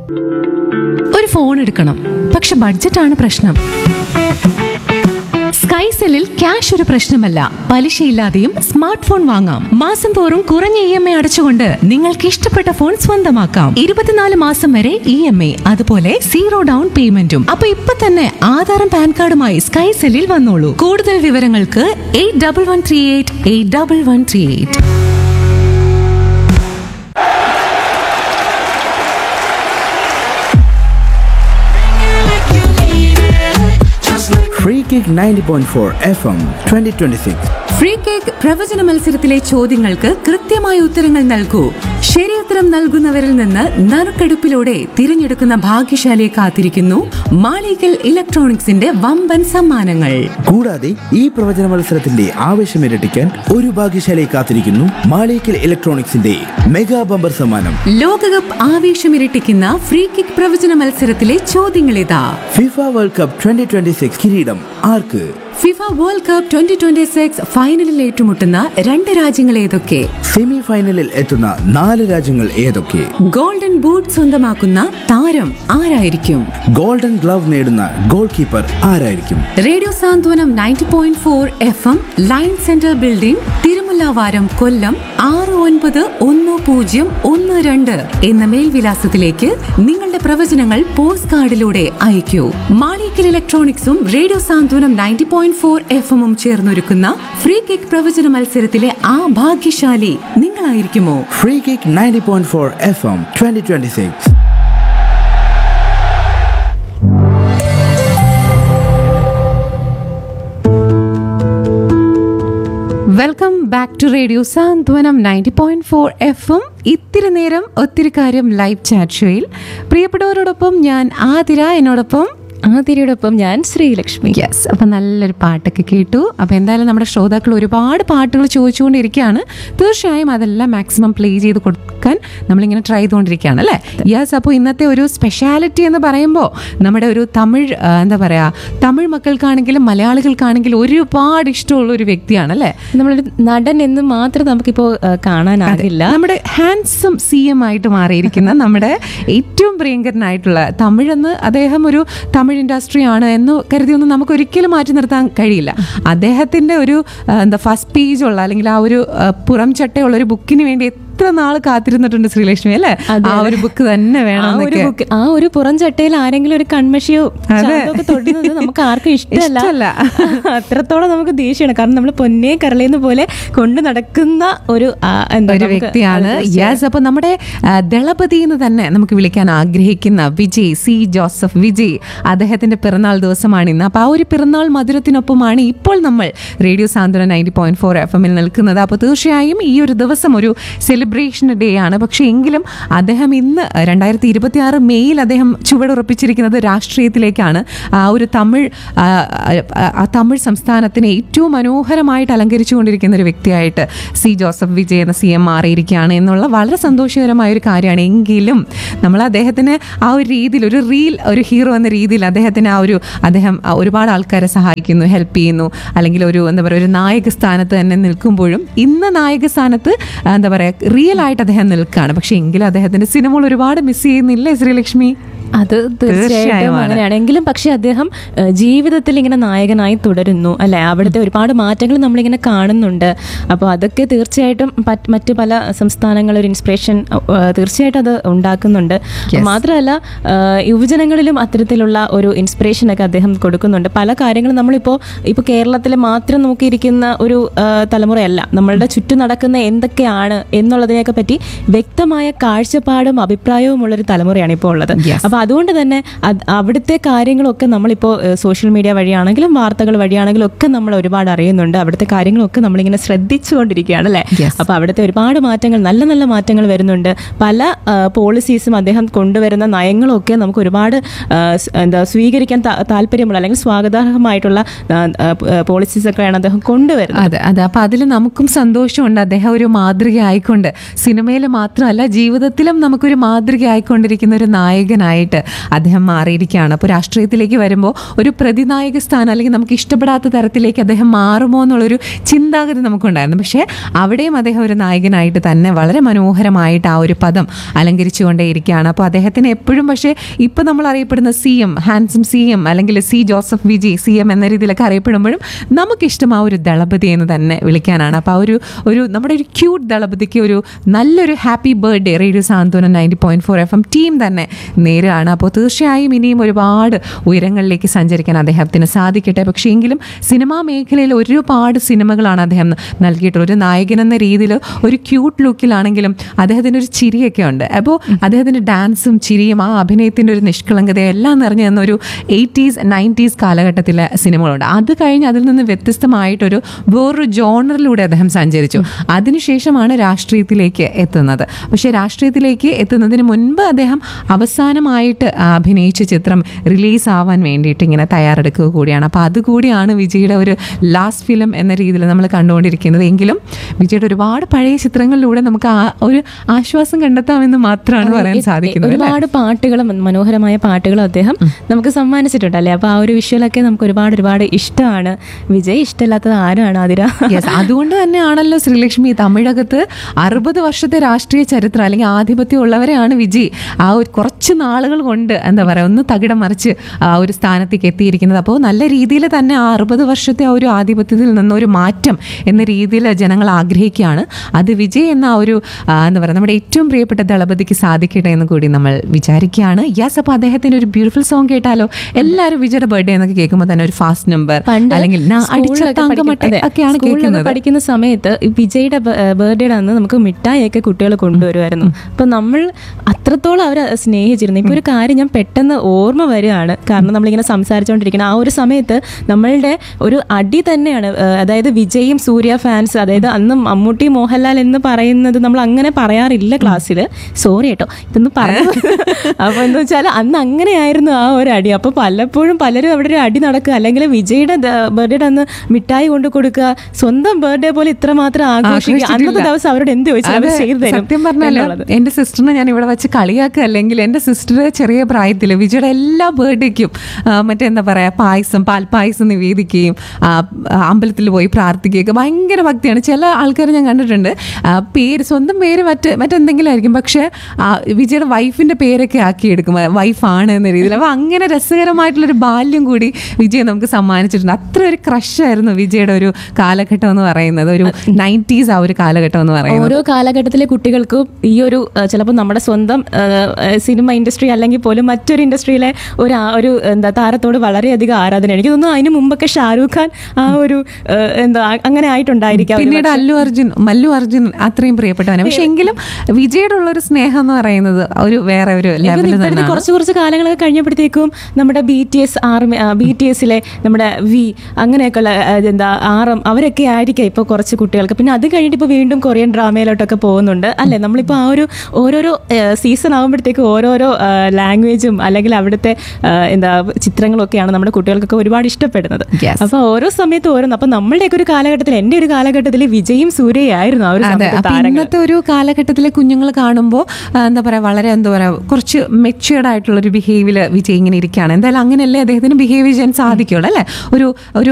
ഒരു ഫോൺ എടുക്കണം പക്ഷെ ബഡ്ജറ്റാണ് പ്രശ്നം സ്കൈസെല്ലിൽ ക്യാഷ് ഒരു പ്രശ്നമല്ല പലിശയില്ലാതെയും സ്മാർട്ട് ഫോൺ വാങ്ങാം മാസം തോറും കുറഞ്ഞ ഇ എം ഐ അടച്ചുകൊണ്ട് നിങ്ങൾക്ക് ഇഷ്ടപ്പെട്ട ഫോൺ സ്വന്തമാക്കാം ഇരുപത്തിനാല് മാസം വരെ ഇ എം ഐ അതുപോലെ സീറോ ഡൗൺ പേയ്മെന്റും അപ്പൊ ഇപ്പൊ തന്നെ ആധാറും പാൻ കാർഡുമായി സ്കൈസെല്ലിൽ വന്നോളൂ കൂടുതൽ വിവരങ്ങൾക്ക് eight double one three eight eight double one three eight Free Kick 90.4 FM 2026. Free kick പ്രവചന മത്സരത്തിലെ ചോദ്യങ്ങൾക്ക് കൃത്യമായ ഉത്തരങ്ങൾ നൽകൂ ശരിയുത്തരം നൽകുന്നവരിൽ നിന്ന് നറുക്കെടുപ്പിലൂടെ തിരഞ്ഞെടുക്കുന്ന ഭാഗ്യശാലിയെ കാത്തിരിക്കുന്നു മാളികൽ ഇലക്ട്രോണിക്സിന്റെ വമ്പൻ സമ്മാനങ്ങൾ കൂടാതെ ഈ പ്രവചന മത്സരത്തിന്റെ ആവേശം ഇരട്ടിക്കാൻ ഒരു ഭാഗ്യശാലയെ കാത്തിരിക്കുന്നു മാളിക്കൽ ഇലക്ട്രോണിക്സിന്റെ മെഗാ ബമ്പർ സമ്മാനം ലോകകപ്പ് ആവേശമിരട്ടിക്കുന്ന ഫ്രീ കിക്ക് പ്രവചന മത്സരത്തിലെ ചോദ്യങ്ങളിതാ ഫിഫ വേൾഡ് കപ്പ് 2026 കിരീടം ആർക്ക് FIFA World Cup twenty twenty six ഫൈനലിൽ ഏറ്റുമുട്ടുന്ന രണ്ട് രാജ്യങ്ങൾ ഏതൊക്കെ സെമി ഫൈനലിൽ എത്തുന്ന നാല് രാജ്യങ്ങൾ ഏതൊക്കെ ഗോൾഡൻ ബൂട്ട് സ്വന്തമാക്കുന്ന താരം ആരായിരിക്കും ഗോൾഡൻ ഗ്ലവ് നേടുന്ന ഗോൾ കീപ്പർ ആരായിരിക്കും radio Santhwanam ninety point four F M line centre building Thirumullavaram Kollam ആറ് ഒൻപത് ഒന്ന് പൂജ്യം ഒന്ന് രണ്ട് എന്ന മേൽവിലാസത്തിലേക്ക് നിങ്ങളുടെ പ്രവചനങ്ങൾ പോസ്റ്റ് കാർഡിലൂടെ അയക്കൂ മാളിക്കൽ ഇലക്ട്രോണിക്സും radio Santhwanam ninety point four F എമ്മും ചേർന്നൊരുക്കുന്ന ഫ്രീ കിക്ക് പ്രവചന മത്സരത്തിലെ ആ ഭാഗ്യശാലി നിങ്ങളായിരിക്കുമോ free kick 90.4 F M 2026 welcome back to radio Santhwanam ninety point four F M ഇത്തിരി നേരം ഒത്തിരി കാര്യം ലൈവ് ചാറ്റ് ഷോയിൽ പ്രിയപ്പെട്ടവരോടൊപ്പം ഞാൻ ആതിര എന്നോടൊപ്പം ആതിരയോടൊപ്പം ഞാൻ ശ്രീലക്ഷ്മി യെസ് അപ്പം നല്ലൊരു പാട്ടൊക്കെ കേട്ടു അപ്പോൾ എന്തായാലും നമ്മുടെ ശ്രോതാക്കൾ ഒരുപാട് പാട്ടുകൾ ചോദിച്ചുകൊണ്ടിരിക്കുകയാണ് തീർച്ചയായും അതെല്ലാം മാക്സിമം പ്ലേ ചെയ്ത് കൊടുക്കാൻ നമ്മളിങ്ങനെ ട്രൈ ചെയ്തുകൊണ്ടിരിക്കുകയാണ് അല്ലേ യെസ് അപ്പോൾ ഇന്നത്തെ ഒരു സ്പെഷ്യാലിറ്റി എന്ന് പറയുമ്പോൾ നമ്മുടെ ഒരു തമിഴ് ആ, എന്താ പറയുക തമിഴ് മക്കൾക്കാണെങ്കിലും മലയാളികൾക്കാണെങ്കിലും ഒരുപാട് ഇഷ്ടമുള്ള ഒരു വ്യക്തിയാണ് അല്ലേ നമ്മളൊരു നടൻ എന്ന് മാത്രം നമുക്കിപ്പോ ആ, കാണാനാകില്ല നമ്മുടെ ഹാൻസം സി എം ആയിട്ട് മാറിയിരിക്കുന്ന നമ്മുടെ ഏറ്റവും പ്രിയങ്കരനായിട്ടുള്ള തമിഴെന്ന് അദ്ദേഹം ഒരു തമിഴ് ഇൻഡസ്ട്രി ആണ് എന്ന് കരുതിയൊന്നും നമുക്ക് ഒരിക്കലും മാറ്റി നിർത്താൻ കഴിയില്ല അദ്ദേഹത്തിന്റെ ഒരു ആ, എന്താ ഫസ്റ്റ് പേജുള്ള അല്ലെങ്കിൽ ആ ഒരു ആ, പുറം ചട്ടയുള്ള ഒരു ബുക്കിന് വേണ്ടി എത്ര നാൾ കാത്തിരുന്നിട്ടുണ്ട് ശ്രീലക്ഷ്മി അല്ലേ ആ ഒരു ബുക്ക് തന്നെ വേണം ആ ഒരു എന്നൊക്കെ. ബുക്ക് ആ ഒരു പുറംചട്ടയിൽ ആരെങ്കിലും ഒരു കൺമഷിയോ ചാന്തമൊക്കെ തൊടുന്നത് നമുക്ക് ആർക്കും ഇഷ്ടമല്ല ഇഷ്ടമല്ല. അത്രത്തോളം നമുക്ക് ദേഷ്യമാണ് കാരണം നമ്മൾ പൊന്നേ കരളേന്ന് പോലെ കൊണ്ടു നടക്കുന്ന ഒരു ആ, എന്താ ഒരു നമുക്ക് വ്യക്തിയാണ് അത് തീർച്ചയായും. യെസ് അപ്പൊ നമ്മുടെ ആ, ദളപതി എന്ന് തന്നെ നമുക്ക് വിളിക്കാൻ ആഗ്രഹിക്കുന്ന വിജയ് സി ജോസഫ് വിജയ് അദ്ദേഹത്തിന്റെ പിറന്നാൾ ദിവസമാണ് ഇന്ന് അപ്പൊ ആ ഒരു പിറന്നാൾ മധുരത്തിനൊപ്പമാണ് ഇപ്പോൾ നമ്മൾ റേഡിയോ സാന്ത്വന നയൻറ്റി പോയിന്റ് ഫോർ എഫ് എമ്മിൽ നിൽക്കുന്നത് അപ്പോൾ തീർച്ചയായും ഈ ഒരു ദിവസം ഒരു സെലിബ്രേഷൻ ഡേ ആണ് പക്ഷേ എങ്കിലും അദ്ദേഹം ഇന്ന് രണ്ടായിരത്തി ഇരുപത്തി ആറ് മെയ്യിൽ അദ്ദേഹം ചുവടുറപ്പിച്ചിരിക്കുന്നത് രാഷ്ട്രീയത്തിലേക്കാണ് ആ ഒരു തമിഴ് ആ, ആ, ആ തമിഴ് സംസ്ഥാനത്തിനെ ഏറ്റവും മനോഹരമായിട്ട് അലങ്കരിച്ചുകൊണ്ടിരിക്കുന്ന ഒരു വ്യക്തിയായിട്ട് സി ജോസഫ് വിജയ് എന്ന സി എം മാറിയിരിക്കുകയാണ് എന്നുള്ള വളരെ സന്തോഷകരമായ ഒരു കാര്യമാണ് എങ്കിലും നമ്മൾ അദ്ദേഹത്തിന് ആ ഒരു രീതിയിൽ ഒരു റീൽ ഒരു ഹീറോ എന്ന രീതിയിൽ അദ്ദേഹത്തിന് ആ ഒരു അദ്ദേഹം ആ ഒരുപാട് ആൾക്കാരെ സഹായിക്കുന്നു ഹെൽപ്പ് ചെയ്യുന്നു അല്ലെങ്കിൽ ഒരു എന്താ പറയുക ഒരു നായക സ്ഥാനത്ത് തന്നെ നിൽക്കുമ്പോഴും ഇന്ന് നായക സ്ഥാനത്ത് ആ, എന്താ പറയുക റിയൽ ആയിട്ട് അദ്ദേഹം നിൽക്കുകയാണ് പക്ഷേ എങ്കിലും അദ്ദേഹത്തിന്റെ സിനിമകൾ ഒരുപാട് മിസ് ചെയ്യുന്നില്ലേ ശ്രീലക്ഷ്മി അത് തീർച്ചയായിട്ടും തീർച്ചയായുമാണ്. അങ്ങനെയാണ് എങ്കിലും പക്ഷെ അദ്ദേഹം ഏഹ്, ജീവിതത്തിൽ ഇങ്ങനെ നായകനായി തുടരുന്നു അല്ലെ അവിടുത്തെ ഒരുപാട് മാറ്റങ്ങൾ നമ്മളിങ്ങനെ കാണുന്നുണ്ട് അപ്പോൾ അതൊക്കെ തീർച്ചയായിട്ടും പറ്റ് മറ്റ് പല സംസ്ഥാനങ്ങൾ ഒരു ഇൻസ്പിറേഷൻ തീർച്ചയായിട്ടും അത് ഉണ്ടാക്കുന്നുണ്ട് മാത്രമല്ല ഏഹ്, യുവജനങ്ങളിലും അത്തരത്തിലുള്ള ഒരു ഇൻസ്പിറേഷൻ ഒക്കെ അദ്ദേഹം കൊടുക്കുന്നുണ്ട് പല കാര്യങ്ങളും നമ്മളിപ്പോൾ ഇപ്പോൾ കേരളത്തിൽ മാത്രം നോക്കിയിരിക്കുന്ന ഒരു ഏഹ്, തലമുറയല്ല നമ്മളുടെ ചുറ്റും നടക്കുന്ന എന്തൊക്കെയാണ് എന്നുള്ളതിനെയൊക്കെ പറ്റി വ്യക്തമായ കാഴ്ചപ്പാടും അഭിപ്രായവും ഉള്ളൊരു തലമുറയാണ് ഇപ്പോൾ ഉള്ളത് Yes. അപ്പോൾ അതുകൊണ്ട് തന്നെ അത് അവിടുത്തെ കാര്യങ്ങളൊക്കെ നമ്മളിപ്പോൾ സോഷ്യൽ മീഡിയ വഴിയാണെങ്കിലും വാർത്തകൾ വഴിയാണെങ്കിലും ഒക്കെ നമ്മൾ ഒരുപാട് അറിയുന്നുണ്ട് അവിടുത്തെ കാര്യങ്ങളൊക്കെ നമ്മളിങ്ങനെ ശ്രദ്ധിച്ചുകൊണ്ടിരിക്കുകയാണ് അല്ലേ Yes. അപ്പോൾ അവിടുത്തെ ഒരുപാട് മാറ്റങ്ങൾ നല്ല നല്ല മാറ്റങ്ങൾ വരുന്നുണ്ട് പല പോളിസീസും അദ്ദേഹം കൊണ്ടുവരുന്ന നയങ്ങളും ഒക്കെ നമുക്ക് ഒരുപാട് ആ, സ്- എന്താ സ്വീകരിക്കാൻ താ- താല്പര്യമുള്ള അല്ലെങ്കിൽ സ്വാഗതാർഹമായിട്ടുള്ള പോളിസീസ് ഒക്കെയാണ് അദ്ദേഹം കൊണ്ടുവരുന്നത് അതെ അതെ അപ്പൊ അതിൽ നമുക്കും സന്തോഷമുണ്ട് അദ്ദേഹം ഒരു മാതൃക ആയിക്കൊണ്ട് സിനിമയിൽ മാത്രമല്ല ജീവിതത്തിലും നമുക്കൊരു മാതൃക ആയിക്കൊണ്ടിരിക്കുന്ന ഒരു നായകനായിട്ട് നായകനായിട്ട് അദ്ദേഹം മാറിയിരിക്കുകയാണ് അപ്പോൾ രാഷ്ട്രീയത്തിലേക്ക് വരുമ്പോൾ ഒരു പ്രതിനായക സ്ഥാനം അല്ലെങ്കിൽ നമുക്ക് ഇഷ്ടപ്പെടാത്ത തരത്തിലേക്ക് അദ്ദേഹം മാറുമോ എന്നുള്ളൊരു ചിന്താഗതി നമുക്കുണ്ടായിരുന്നു പക്ഷേ അവിടെയും അദ്ദേഹം ഒരു നായകനായിട്ട് തന്നെ വളരെ മനോഹരമായിട്ട് ആ ഒരു പദം അലങ്കരിച്ചുകൊണ്ടേയിരിക്കുകയാണ് അപ്പോൾ അദ്ദേഹത്തിന് എപ്പോഴും പക്ഷേ ഇപ്പം നമ്മൾ അറിയപ്പെടുന്ന C M handsome C M അല്ലെങ്കിൽ C Joseph Vijay C M എന്ന രീതിയിലൊക്കെ അറിയപ്പെടുമ്പോഴും നമുക്കിഷ്ടം ആ ഒരു ദളപതി എന്ന് തന്നെ വിളിക്കാനാണ് അപ്പോൾ ആ ഒരു ഒരു നമ്മുടെ ഒരു ക്യൂട്ട് ദളപതിക്ക് ഒരു നല്ലൊരു happy birthday radio Santhwanam ninety point four F M team തന്നെ നേരുകയാണ് അപ്പോൾ തീർച്ചയായും ഇനിയും ഒരുപാട് ഉയരങ്ങളിലേക്ക് സഞ്ചരിക്കാൻ അദ്ദേഹത്തിന് സാധിക്കട്ടെ പക്ഷേ എങ്കിലും സിനിമാ മേഖലയിൽ ഒരുപാട് സിനിമകളാണ് അദ്ദേഹം നൽകിയിട്ടുള്ളത് ഒരു നായകൻ എന്ന രീതിയിൽ ഒരു ക്യൂട്ട് ലുക്കിലാണെങ്കിലും അദ്ദേഹത്തിന് ഒരു ചിരിയൊക്കെ ഉണ്ട് അപ്പോൾ അദ്ദേഹത്തിൻ്റെ ഡാൻസും ചിരിയും ആ അഭിനയത്തിൻ്റെ ഒരു നിഷ്കളങ്കതയും എല്ലാം നിറഞ്ഞു നിന്ന ഒരു എയ്റ്റീസ് നയൻറ്റീസ് കാലഘട്ടത്തിലെ സിനിമകളുണ്ട് അത് കഴിഞ്ഞ് അതിൽ നിന്ന് വ്യത്യസ്തമായിട്ടൊരു വേറൊരു ജോണറിലൂടെ അദ്ദേഹം സഞ്ചരിച്ചു അതിനുശേഷമാണ് രാഷ്ട്രീയത്തിലേക്ക് എത്തുന്നത് പക്ഷേ രാഷ്ട്രീയത്തിലേക്ക് എത്തുന്നതിന് മുൻപ് അദ്ദേഹം അവസാനമായിട്ട് അഭിനയിച്ച ചിത്രം റിലീസ് ആവാൻ വേണ്ടിയിട്ട് ഇങ്ങനെ തയ്യാറെടുക്കുക കൂടിയാണ് അപ്പോൾ അതുകൂടിയാണ് വിജയുടെ ഒരു ലാസ്റ്റ് ഫിലിം എന്ന രീതിയിൽ നമ്മൾ കണ്ടുകൊണ്ടിരിക്കുന്നത് എങ്കിലും വിജയുടെ ഒരുപാട് പഴയ ചിത്രങ്ങളിലൂടെ നമുക്ക് ആ ഒരു ആശ്വാസം കണ്ടെത്താമെന്ന് മാത്രമാണ് പറയാൻ സാധിക്കുന്നത് അല്ലേ? ഒരുപാട് പാട്ടുകളും മനോഹരമായ പാട്ടുകളും അദ്ദേഹം നമുക്ക് സമ്മാനിച്ചിട്ടുണ്ട് അല്ലേ അപ്പൊ ആ ഒരു വിഷ്വലൊക്കെ നമുക്ക് ഒരുപാട് ഒരുപാട് ഇഷ്ടമാണ് വിജയ് ഇഷ്ടമില്ലാത്തത് ആരാണ് ആതിര യെസ് അതുകൊണ്ട് തന്നെയാണല്ലോ ശ്രീലക്ഷ്മി തമിഴകത്ത് അറുപത് വർഷത്തെ രാഷ്ട്രീയ ചരിത്രം അല്ലെങ്കിൽ ആധിപത്യം ഉള്ളവരെയാണ് വിജയ് ആ ഒരു കുറച്ച് നാളുകൾ കൊണ്ട് എന്താ പറയുക ഒന്ന് തകിടം മറിച്ച് ആ ഒരു സ്ഥാനത്തേക്ക് എത്തിയിരിക്കുന്നത് അപ്പോൾ നല്ല രീതിയിൽ തന്നെ ആ അറുപത് വർഷത്തെ ആ ഒരു ആധിപത്യത്തിൽ നിന്നൊരു മാറ്റം എന്ന രീതിയിൽ ജനങ്ങൾ ആഗ്രഹിക്കുകയാണ് അത് വിജയ് എന്ന ആ ഒരു ആ, എന്താ പറയുക നമ്മുടെ ഏറ്റവും പ്രിയപ്പെട്ട ദളപതിക്ക് സാധിക്കട്ടെ എന്ന് കൂടി നമ്മൾ വിചാരിക്കുകയാണ് യെസ് അപ്പോൾ അദ്ദേഹത്തിന്റെ ഒരു ബ്യൂട്ടിഫുൾ സോങ് കേട്ടാലോ എല്ലാവരും വിജയുടെ ബർത്ത്ഡേ എന്നൊക്കെ കേൾക്കുമ്പോൾ തന്നെ ഒരു ഫാസ്റ്റ് നമ്പർ പണ്ട് അല്ലെങ്കിൽ നാ അടിച്ച സ്കൂളിലൊക്കെ തങ്കമട്ട പഠിക്കുന്ന- അതെ, ഒക്കെയാണ് സ്കൂളിലൊക്കെ കേൾക്കുന്നത് പഠിക്കുന്ന സമയത്ത് ഈ വിജയുടെ ബർത്ത്ഡേ അന്ന് നമുക്ക് മിഠായിയൊക്കെ കുട്ടികൾ കൊണ്ടുവരുമായിരുന്നു അപ്പൊ നമ്മൾ അത്രത്തോളം അവരെ സ്നേഹിച്ചിരുന്നു ഇപ്പൊ ഒരു കാര്യം ഞാൻ പെട്ടെന്ന് ഓർമ്മ വരികയാണ് കാരണം നമ്മളിങ്ങനെ സംസാരിച്ചുകൊണ്ടിരിക്കുന്ന ആ ഒരു സമയത്ത് നമ്മളുടെ ഒരു അടി തന്നെയാണ് ഏഹ്, അതായത് വിജയും സൂര്യ ഫാൻസ് അതായത് അന്ന് മമ്മൂട്ടി മോഹൻലാൽ എന്ന് പറയുന്നത് നമ്മൾ അങ്ങനെ പറയാറില്ല ക്ലാസ്സിൽ സോറി കേട്ടോ ഇതൊന്ന് പറഞ്ഞു അപ്പൊ എന്താ വെച്ചാൽ അന്ന് അങ്ങനെയായിരുന്നു ആ ഒരു അടി അപ്പൊ പലപ്പോഴും പലരും അവിടെ ഒരു അടി നടക്കുക അല്ലെങ്കിൽ വിജയുടെ ബർത്ത്ഡേ അന്ന് മിഠായി കൊണ്ടു കൊടുക്കുക സ്വന്തം ബർത്ത്ഡേ പോലെ ഇത്രമാത്രം ആഘോഷിക്കുക അന്നത്തെ ആഘോഷിച്ചിട്ടില്ല. ദിവസം അവരോട് എന്ത് ചോദിച്ചാൽ അവർ അതെ, ചെയ്തു തരും സത്യം പറഞ്ഞാല് എന്നുള്ളത്. എന്റെ സിസ്റ്ററിനെ ഞാൻ ഇവിടെ വെച്ച് കളിയാക്കുക അല്ലെങ്കിൽ എന്റെ സിസ്റ്റർ ചെറിയ പ്രായത്തിൽ വിജയുടെ എല്ലാ ബർത്ത്ഡേക്കും മറ്റെന്താ പറയാ പായസം പാൽപ്പായസം നിവേദിക്കുകയും ആ, ആ, അമ്പലത്തിൽ പോയി പ്രാർത്ഥിക്കുകയൊക്കെ ഭയങ്കര ഭക്തിയാണ് ചില ആൾക്കാർ ഞാൻ കണ്ടിട്ടുണ്ട് ആ, പേര് സ്വന്തം പേര് മറ്റ് മറ്റെന്തെങ്കിലും ആയിരിക്കും പക്ഷെ ആ, വിജയുടെ വൈഫിന്റെ പേരൊക്കെ ആക്കിയെടുക്കും വൈഫാണ് എന്ന രീതിയിൽ അപ്പൊ അങ്ങനെ രസകരമായിട്ടുള്ളൊരു ബാല്യം കൂടി വിജയ് നമുക്ക് സമ്മാനിച്ചിട്ടുണ്ട് അത്ര ഒരു ക്രഷായിരുന്നു വിജയുടെ ഒരു കാലഘട്ടം എന്ന് പറയുന്നത് ഒരു നയൻറ്റീസ് ആ ഒരു കാലഘട്ടം എന്ന് പറയുന്നത് ഓരോ കാലഘട്ടത്തിലെ കുട്ടികൾക്കും ഈ ഒരു ചിലപ്പോൾ നമ്മുടെ സ്വന്തം ആ, ആ, സിനിമ ഇൻഡസ്ട്രി അല്ലെങ്കിൽ പോലും മറ്റൊരു ഇൻഡസ്ട്രിയിലെ ഒരു ആ- ഒരു എന്താ താരത്തോട് വളരെയധികം ആരാധന എനിക്ക് തോന്നുന്നു അതിന് മുമ്പൊക്കെ ഷാരൂഖ് ഖാൻ ആ ഒരു ആ, എന്താ അങ്ങനെ ആയിട്ടുണ്ടായിരിക്കാം ഒരു പിന്നീട് അല്ലു അർജുൻ മല്ലു അർജുൻ അത്രയും പ്രിയപ്പെട്ടവനെ പക്ഷെ എങ്കിലും വിജയുടെ ഉള്ള ഒരു സ്നേഹം എന്ന് പറയുന്നത് ഒരു വേറെ ഒരു എനിക്ക് ലെവലിൽ തോന്നുന്നു ഇപ്പോഴത്തെ തന്നെയാണ് കുറച്ച് കുറച്ച് കാലങ്ങളൊക്കെ കഴിഞ്ഞപ്പോഴത്തേക്കും നമ്മുടെ B T S army B T എസിലെ നമ്മുടെ വി അങ്ങനെയൊക്കെയുള്ള ആ, എന്താ ആറും അവരൊക്കെ ആയിരിക്കാം ഇപ്പോൾ കുറച്ച് കുട്ടികൾക്ക് പിന്നെ അത് കഴിഞ്ഞിട്ട് ഇപ്പോൾ വീണ്ടും കൊറിയൻ ഡ്രാമയിലോട്ടൊക്കെ പോകുന്നുണ്ട് അല്ലേ നമ്മളിപ്പോൾ ആ ഒരു ഓരോരോ സീസൺ ആകുമ്പോഴത്തേക്കും ഓരോരോ ലാംഗ്വേജും അല്ലെങ്കിൽ അവിടുത്തെ ആ, എന്താ ചിത്രങ്ങളൊക്കെയാണ് നമ്മുടെ കുട്ടികൾക്കൊക്കെ ഒരുപാട് ഇഷ്ടപ്പെടുന്നത് Yes. അപ്പോൾ ഓരോ സമയത്ത് ഓരോന്ന് അപ്പോൾ നമ്മളുടെയൊക്കെ ഒരു കാലഘട്ടത്തിൽ എൻ്റെ ഒരു കാലഘട്ടത്തിൽ വിജയും സൂര്യയായിരുന്നു ആ ഒരു അതെ സമയത്ത് അപ്പൊ താരങ്ങൾ ഇന്നത്തെ ഒരു കാലഘട്ടത്തിലെ കുഞ്ഞുങ്ങൾ കാണുമ്പോൾ എന്താ പറയാ വളരെ എന്താ പറയാ കുറച്ച് മെച്ചുവേർഡ് ആയിട്ടുള്ള ഒരു ബിഹേവിയർ വിജയ് ഇങ്ങനെ ഇരിക്കുകയാണ് എന്തായാലും അങ്ങനെയല്ലേ അദ്ദേഹത്തിന് ബിഹേവ് ചെയ്യാൻ സാധിക്കുള്ളൂ അല്ലേ ഒരു ഒരു